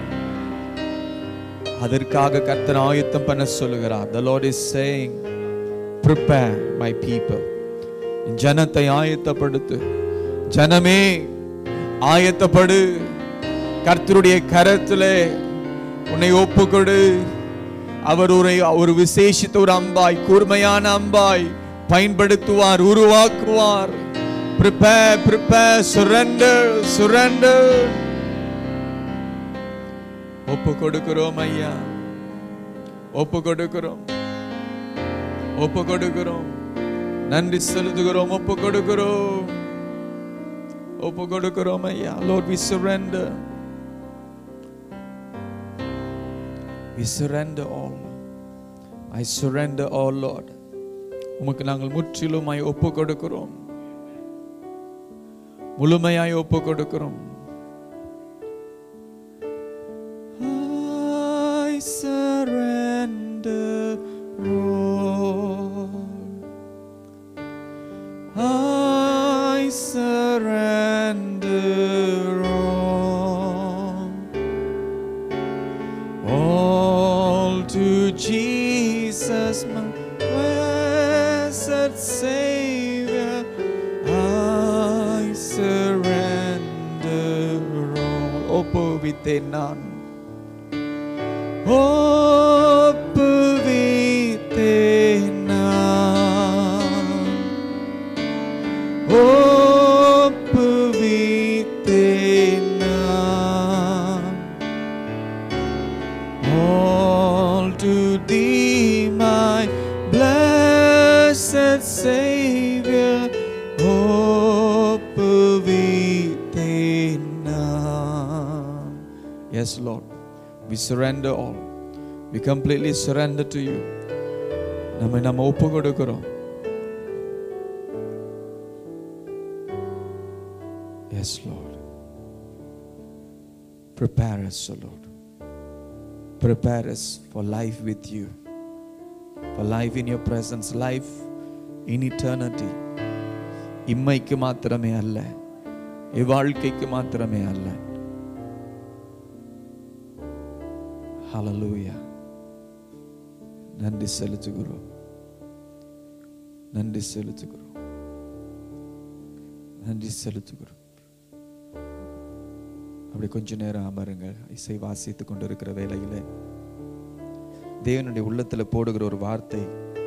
அதற்காக கர்த்தர் ஆயத்தம் பண்ண சொல்லுகிறார் the lord is saying prepare my people என் ஜனத்தை ஆயத்தப்படுத்து ஜனமே ஆயத்தப்படு கர்த்தருடைய கரத்திலே உன்னை ஒப்புக்கொடு அவர் ஒரு ஒரு விசேஷித்த ஒரு அம்பாய் கூர்மையான அம்பாய் பயன்படுத்துவார் உருவாக்குவார் prepare prepare surrender surrender ஒப்பு கொடுக்கிறோம் ஐயா ஒப்பு கொடுக்கிறோம் ஒப்பு கொடுக்கிறோம் நன்றி செலுத்துகிறோம் ஒப்பு கொடுக்கிறோம் ஒப்பு கொடுக்கிறோம் ஐயா Lord we surrender we surrender all I surrender all Lord உமக்கு நாங்கள் முற்றிலுமாய் ஒப்பு கொடுக்கிறோம் முழுமையாய் ஒப்பு கொடுக்கிறோம் I surrender all. I surrender all. All to Jesus, my blessed Savior. I surrender all. ஒப்புவித்தேன் நான் ஒப்புவித்தேன் நான் ஒப்புவித்தேன் நான் all to thee my blessed Savior ஒப்புவித்தேன் நான் Yes Lord we surrender all we completely surrender to you நம்மை நம்ம ஒப்பு கொடுக்கிறோம் Yes Lord prepare us O Lord prepare us for life with you for life in your presence life in eternity இம்மைக்கு மாத்திரமே அல்ல இவ்வாழ்க்கைக்கு மாத்திரமே அல்ல ஹalleluya நன்றி செலுத்துகிறோம் நன்றி செலுத்துகிறோம் நன்றி செலுத்துகிறோம் அப்படி கொஞ்ச நேரம் அமருங்க இசை வாசித்து கொண்டிருக்கிற வேளையில தேவனுடைய உள்ளத்துல போடுகிற ஒரு வார்த்தை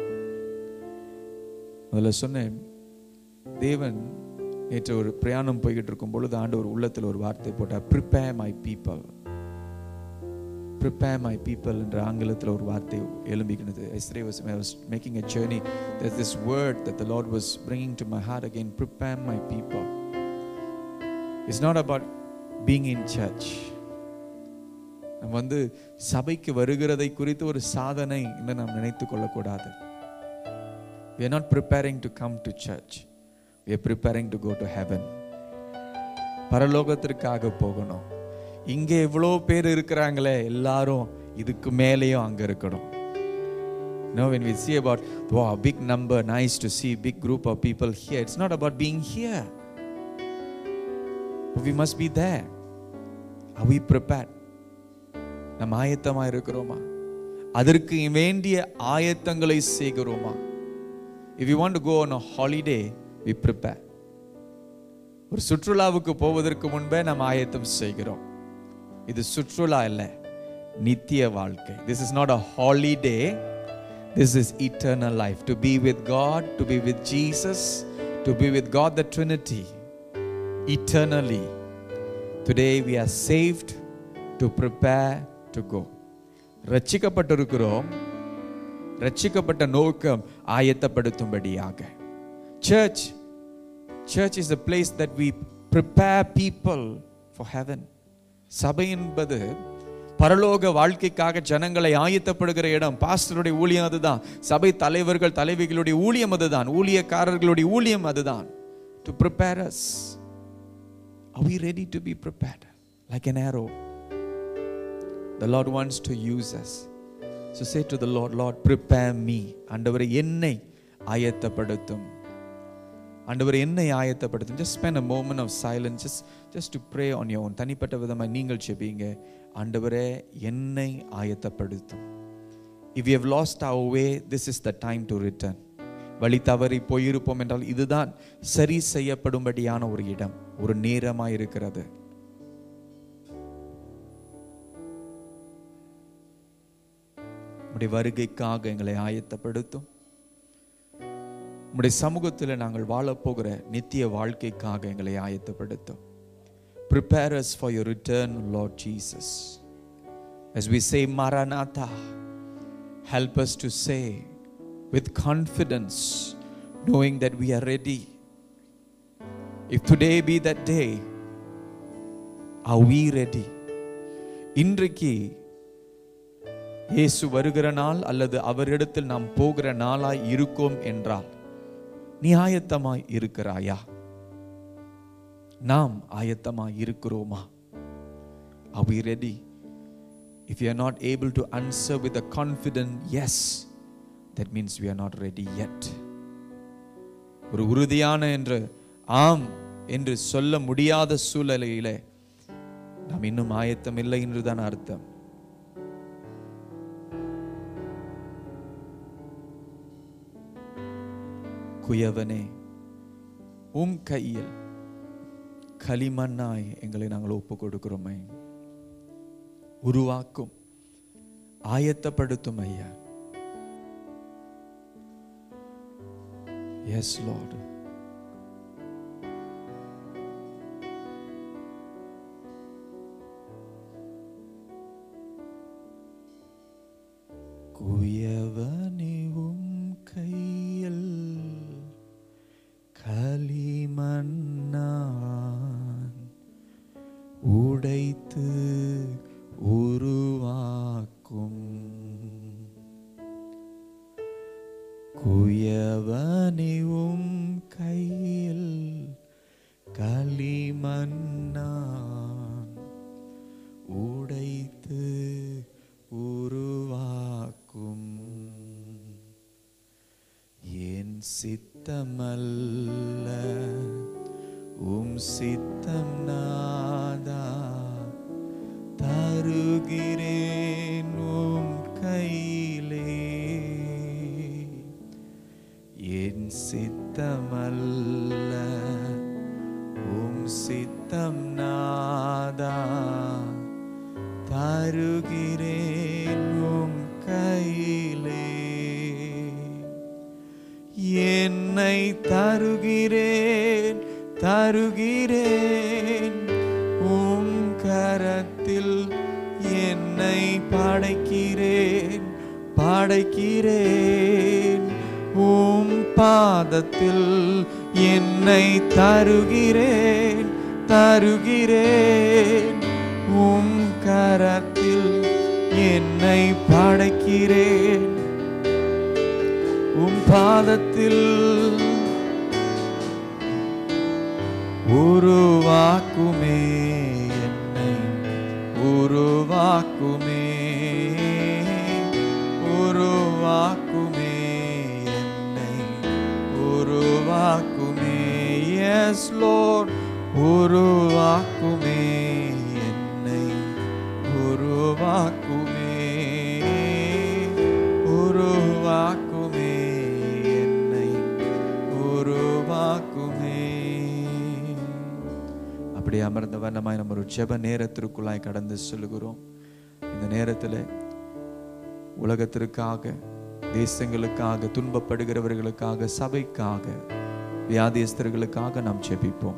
முதல்ல சொன்னேன் தேவன் நேற்று ஒரு பிரயாணம் போய்கிட்டு இருக்கும் பொழுது ஆண்டு ஒரு உள்ளத்துல ஒரு வார்த்தை போட்டார் prepare my people prepare my people என்ற ஆங்கிலத்தில் ஒரு வார்த்தை எழும்பிக்கினது yesterday was I was making a journey there's this word that the Lord was bringing to my heart again prepare my people it's not about being in church நம்ம வந்து சபைக்கு வருகிறதை குறித்து ஒரு சாதனை என்று நாம் நினைத்து கொள்ளக்கூடாது we are not preparing to come to church we are preparing to go to heaven பரலோகத்திற்காக போகணும் இங்கே எவ்வளோ பேர் இருக்கிறாங்களே எல்லாரும் இதுக்கு மேலேயும் அங்க இருக்கணும் No, when we see about wow, big number, nice to see big group of people here. It's not about being here. But we must be there. Are we prepared? நம்ம ஆயத்தமா இருக்கிறோமா அதற்கு வேண்டிய ஆயத்தங்களை செய்கிறோமா if you want to go on a holiday we prepare ஒரு சுற்றுலாவுக்கு போவதற்கு முன்பே நம்ம ஆயத்தம் செய்கிறோம் இது சுற்றுலா இல்லை நித்திய வாழ்க்கை this is not a holiday this is eternal life to be with God to be with Jesus to be with God the Trinity eternally. Today we are saved to prepare to go. ரட்சிக்கப்பட்டிருக்கிறோம் ரட்சிக்கப்பட்ட நோக்கம் ஆயத்தப்படுத்தும்படியாக church church is the place that we prepare people for heaven சபை என்பது பரலோக வாழ்க்கைக்காக ஜனங்களை ஆயத்தப்படுகிற இடம் பாஸ்டருடைய ஊழியம் அதுதான் சபை தலைவர்கள் தலைவிகளுடைய ஊழியம் அதுதான் ஊழியக்காரர்களுடைய ஊழியம் அதுதான் to prepare us Are we ready to be prepared? Like an arrow. The Lord wants to use us. So say to the Lord, Lord, prepare me. ஆண்டவரை என்னை ஆயத்தப்படுத்தும் ஆண்டவரை என்னை ஆயத்தப்படுத்தும் just spend a moment of silence just just to pray on your own தனிப்பட்ட விதமாக நீங்கள் செபிங்க ஆண்டவரே என்னை ஆயத்தப்படுத்தும் if you have lost our way this is the time to return வழி தவறி போயிருப்போம் என்றால் இதுதான் சரி செய்யப்படும்படியான ஒரு இடம் ஒரு நேரமாய் இருக்கிறது உடைய வருகைக்காக எங்களை ஆயத்தப்படுத்தும் உடைய சமூகத்தில் நாங்கள் வாழப்போகிற நித்திய வாழ்க்கைக்காக எங்களை ஆயத்தப்படுத்தும் prepare us for your return lord jesus as we say maranatha help us to say with confidence, knowing that we are ready. If today be that day, are we ready? இன்றைக்கு இயேசு வருகிற நாள் அல்லது அவரிடத்தில் நாம் போகிற நாளாய் இருக்கோம் என்றால் நீ ஆயத்தமாய் இருக்கிறாயா நாம் ஆயத்தமாய் இருக்கிறோமா Are we ready? If you are not able to answer with a confident yes, that means we are not ready yet. ஒரு உறுதியான என்று ஆம் என்று சொல்ல முடியாத சூழ்நிலையிலே நாம் இன்னும் ஆயத்தம் இல்லை என்றுதான் அர்த்தம் குயவனே உம் கையில் களிமண்ணாய் எங்களை நாங்கள் ஒப்பு கொடுக்கிறோமே உருவாக்கும் ஆயத்தப்படுத்தும் ஐயா Yes, Lord. குயவனிவும் கையில் களிமண்ணான் உடைத்து உருவாக்கும் குயவனிவும் கையில் களிமண்ணான் உடைத்து உருவாக்கும் என் சித்தமல்ல உம் சித்தம் நாதா தருகிறேன் உம் கையிலே என் சித்தமல்ல உம் சித்தம் நாதா தருகிறேன் உம் கையிலே என்னை தருகிறேன் தருகிறேன் உம் கரத்தில் என்னை படைக்கிறேன் படைக்கிறேன் உம் பாதத்தில் என்னை தருகிறேன் தருகிறேன் உம் கரத்தில் என்னை படைக்கிறேன் உம் பாதத்தில் உருவாக்குமே என்னை உருவாக்குமே உருவாக்குமே என்னை உருவாக்குமே எஸ் லோர் உருவாக்குமே என்னை உருவாக்குமே அமர்ந்த வண்ணமாய் நம்ம ஒரு ஜெப நேரத்திற்குள்ளாய் கடந்து செல்கிறோம் இந்த நேரத்தில் உலகத்திற்காக தேசங்களுக்காக துன்பப்படுகிறவர்களுக்காக சபைக்காக வியாதியஸ்தர்களுக்காக நாம் ஜெபிப்போம்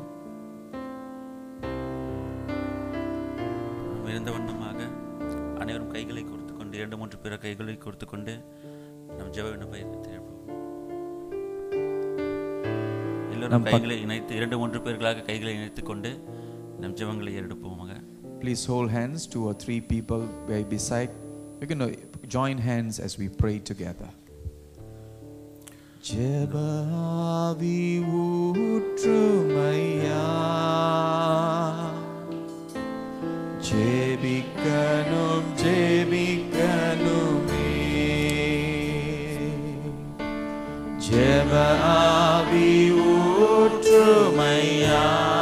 நாம் இருந்த வண்ணமாக அனைவரும் கைகளை கொடுத்து கொண்டு இரண்டு மூன்று பேர கைகளை கொடுத்து கொண்டு நம் ஜெப விண்ணப்பை எழுப்புவோம் எல்லோரும் நம் பக்- கைகளை இணைத்து இரண்டு மூன்று பேர்களாக கைகளை இணைத்துக் கொண்டு நம் ஜெபங்களை எடுப்போமாக Please hold hands, two or three people by beside. We're going to join hands as we pray together. ஜெபாவி ஊற்றுமையா ஜெபிக்கணும் ஜெபிக்கணுமே ஜெபாவி ஊற்றுமையா